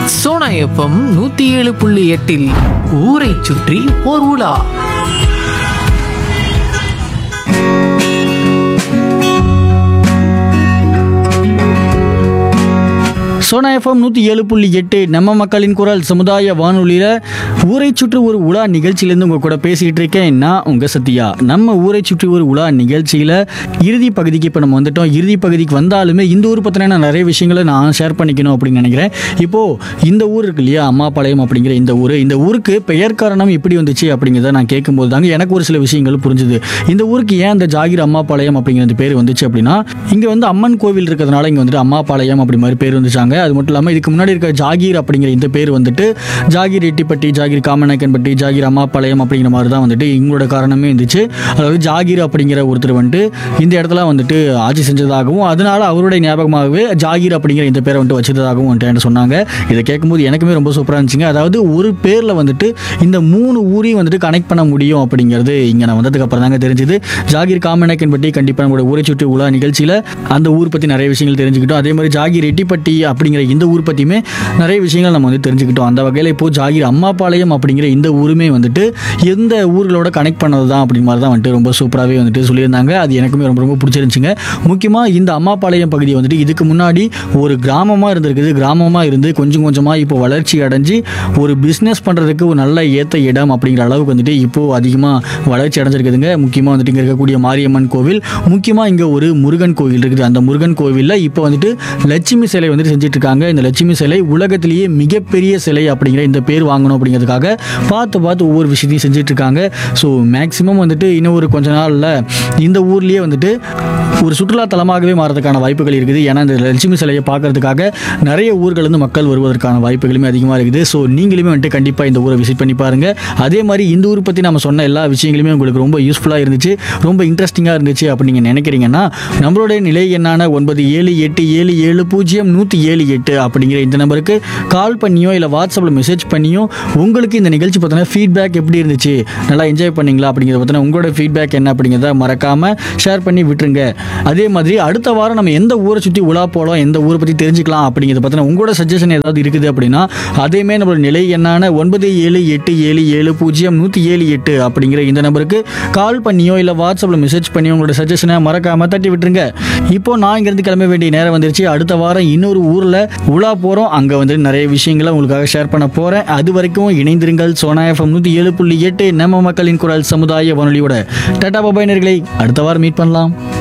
Sona FM நூத்தி ஏழு புள்ளி எட்டில் ஊரை சுற்றி ஓர் உலா சோனா எஃப்எம் நூற்றி ஏழு புள்ளி எட்டு நம்ம மக்களின் குரல் சமுதாய வானொலியில் ஊரை சுற்றி ஒரு உலா நிகழ்ச்சியிலேருந்து உங்கள் கூட பேசிகிட்டு இருக்கேன் நான் உங்கள் சத்யா நம்ம ஊரை சுற்றி ஒரு உலா நிகழ்ச்சியில் இறுதி பகுதிக்கு இப்போ நம்ம வந்துட்டோம் இறுதி பகுதிக்கு வந்தாலுமே இந்த ஊர் பற்றின நிறைய விஷயங்களை நான் ஷேர் பண்ணிக்கணும் அப்படின்னு நினைக்கிறேன் இப்போது இந்த ஊர் இருக்கு இல்லையா அம்மாபாளையம் அப்படிங்கிற இந்த ஊர் இந்த ஊருக்கு பெயர் காரணம் எப்படி வந்துச்சு அப்படிங்கிறத நான் கேட்கும்போது தாங்க எனக்கு ஒரு சில விஷயங்கள் புரிஞ்சுது இந்த ஊருக்கு ஏன் அந்த ஜாகிர் அம்மாபாளையம் அப்படிங்கிற இந்த பேர் வந்துச்சு அப்படின்னா இங்கே வந்து அம்மன் கோவில் இருக்கிறதுனால இங்கே வந்துட்டு அம்மாபாளையம் அப்படி மாதிரி பேர் வந்துச்சாங்க அது மட்டும் இல்லாமல் இதுக்கு முன்னாடி இருக்க ஜாகீர் அப்படிங்கிற இந்த பேர் வந்துட்டு ஜாகீர் எட்டிப்பட்டி ஜாகீர் காமநாயக்கன்பட்டி ஜாகீர் அம்மாபாளையம் அப்படிங்கிற மாதிரி தான் வந்துட்டு இவங்களோட காரணமே இருந்துச்சு அதாவது ஜாகீர் அப்படிங்கிற ஒருத்தர் வந்துட்டு இந்த இடத்துல வந்துட்டு ஆட்சி செஞ்சதாகவும் அதனால அவருடைய ஞாபகமாகவே ஜாகீர் அப்படிங்கிற இந்த பேரை வந்துட்டு வச்சதாகவும் வந்துட்டு என்கிட்ட சொன்னாங்க இதை கேட்கும்போது எனக்குமே ரொம்ப சூப்பராக இருந்துச்சுங்க அதாவது ஒரு பேரில் வந்துட்டு இந்த மூணு ஊரையும் வந்துட்டு கனெக்ட் பண்ண முடியும் அப்படிங்கிறது இங்கே நான் வந்ததுக்கு அப்புறம் தாங்க தெரிஞ்சுது ஜாகீர் காமநாயக்கன்பட்டி கண்டிப்பாக நம்மளோட ஊரை சுற்றி உலா நிகழ்ச்சியில் அந்த ஊர் பற்றி நிறைய விஷயங்கள் தெரிஞ்சுக்கிட்டோம் அதே மாதிரி ஜாகீர் எட்டிப்பட்டி அப்படிங்கிற இந்த ஊர் பற்றியுமே நிறைய விஷயங்கள் நம்ம வந்து தெரிஞ்சுக்கிட்டோம் அந்த வகையில் இப்போது ஜாகீர் அம்மாபாளையம் அப்படிங்கிற இந்த ஊருமே வந்துட்டு எந்த ஊர்களோட கனெக்ட் பண்ணது தான் அப்படி மாதிரி தான் வந்துட்டு ரொம்ப சூப்பராகவே வந்துட்டு சொல்லியிருந்தாங்க அது எனக்குமே ரொம்ப ரொம்ப பிடிச்சிருந்துச்சுங்க முக்கியமாக இந்த அம்மாபாளையம் பகுதி வந்துட்டு இதுக்கு முன்னாடி ஒரு கிராமமாக இருந்திருக்குது கிராமமாக இருந்து கொஞ்சம் கொஞ்சமாக இப்போ வளர்ச்சி அடைஞ்சு ஒரு பிஸ்னஸ் பண்ணுறதுக்கு ஒரு நல்ல ஏற்ற இடம் அப்படிங்கிற அளவுக்கு வந்துட்டு இப்போது அதிகமாக வளர்ச்சி அடைஞ்சிருக்குதுங்க முக்கியமாக வந்துட்டு இங்கே இருக்கக்கூடிய மாரியம்மன் கோவில் முக்கியமாக இங்கே ஒரு முருகன் கோவில் இருக்குது அந்த முருகன் கோவிலில் இப்போ வந்துட்டு லட்சுமி சிலை வந்துட்டு செஞ்சுட்டு இருக்காங்க இந்த லட்சுமி சிலை உலகத்திலேயே மிகப்பெரிய சிலை அப்படிங்கிற இந்த பேர் வாங்கணும் அப்படிங்கிறதுக்காக பார்த்து பார்த்து ஒவ்வொரு விஷயத்தையும் செஞ்சுட்டு இருக்காங்க ஸோ மேக்ஸிமம் வந்துட்டு இன்னும் ஒரு கொஞ்ச நாளில் இந்த ஊர்லேயே வந்துட்டு ஒரு சுற்றுலா தலமாகவே மாறதுக்கான வாய்ப்புகள் இருக்குது ஏன்னா இந்த லட்சுமி சிலையை பார்க்கறதுக்காக நிறைய ஊர்கள் இருந்து மக்கள் வருவதற்கான வாய்ப்புகளுமே அதிகமாக இருக்குது ஸோ நீங்களுமே வந்துட்டு கண்டிப்பாக இந்த ஊரை விசிட் பண்ணி பாருங்க அதே மாதிரி இந்த ஊர் பற்றி நம்ம சொன்ன எல்லா விஷயங்களுமே உங்களுக்கு ரொம்ப யூஸ்ஃபுல்லாக இருந்துச்சு ரொம்ப இன்ட்ரெஸ்டிங்காக இருந்துச்சு அப்படின்னு நீங்கள் நினைக்கிறீங்கன்னா நம்மளுடைய நிலை எண்ணான ஒன்பது ஏழு எட்டு ஏழு ஏழு பூஜ்ஜியம் நூற்றி ஏழு எட்டு அப்படிங்கிற இந்த நம்பருக்கு கால் பண்ணியோ இல்லை வாட்ஸ்அப்பில் மெசேஜ் பண்ணியோ உங்களுக்கு இந்த நிகழ்ச்சி பார்த்தீங்கன்னா ஃபீட்பேக் எப்படி இருந்துச்சு நல்லா என்ஜாய் பண்ணீங்களா அப்படிங்கிறத பார்த்தீங்கன்னா உங்களோட ஃபீட்பேக் என்ன அப்படிங்கிறத மறக்காமல் ஷேர் பண்ணி விட்டுருங்க அதே மாதிரி அடுத்த வாரம் நம்ம எந்த ஊரை சுற்றி உலா போகலாம் எந்த ஊரை பற்றி தெரிஞ்சுக்கலாம் அப்படிங்கிறத பார்த்தீங்கன்னா உங்களோட சஜஷன் ஏதாவது இருக்குது அப்படின்னா அதேமே நம்மளோட நிலை எண்ணான ஒன்பது ஏழு எட்டு ஏழு ஏழு பூஜ்ஜியம் நூற்றி ஏழு எட்டு அப்படிங்கிற இந்த நம்பருக்கு கால் பண்ணியோ இல்லை வாட்ஸ்அப்பில் மெசேஜ் பண்ணியோ உங்களோட சஜஷனை மறக்காமல் தட்டி விட்டுருங்க இப்போ நான் இங்கேருந்து கிளம்ப வேண்டிய நேரம் வந்துருச்சு அடுத்த வாரம் இன்னொரு ஊரில் உலா போகிறோம் அங்கே வந்து நிறைய விஷயங்களை உங்களுக்காக ஷேர் பண்ண போகிறேன் அது வரைக்கும் இணைந்திருங்கள் சோனா எஃப்எம் நூற்றி ஏழு புள்ளி எட்டு நம்ம மக்களின் குரல் சமுதாய வானொலியோட டாடா பாபாய் நேயர்களே அடுத்த வாரம் மீட் பண்ணலாம்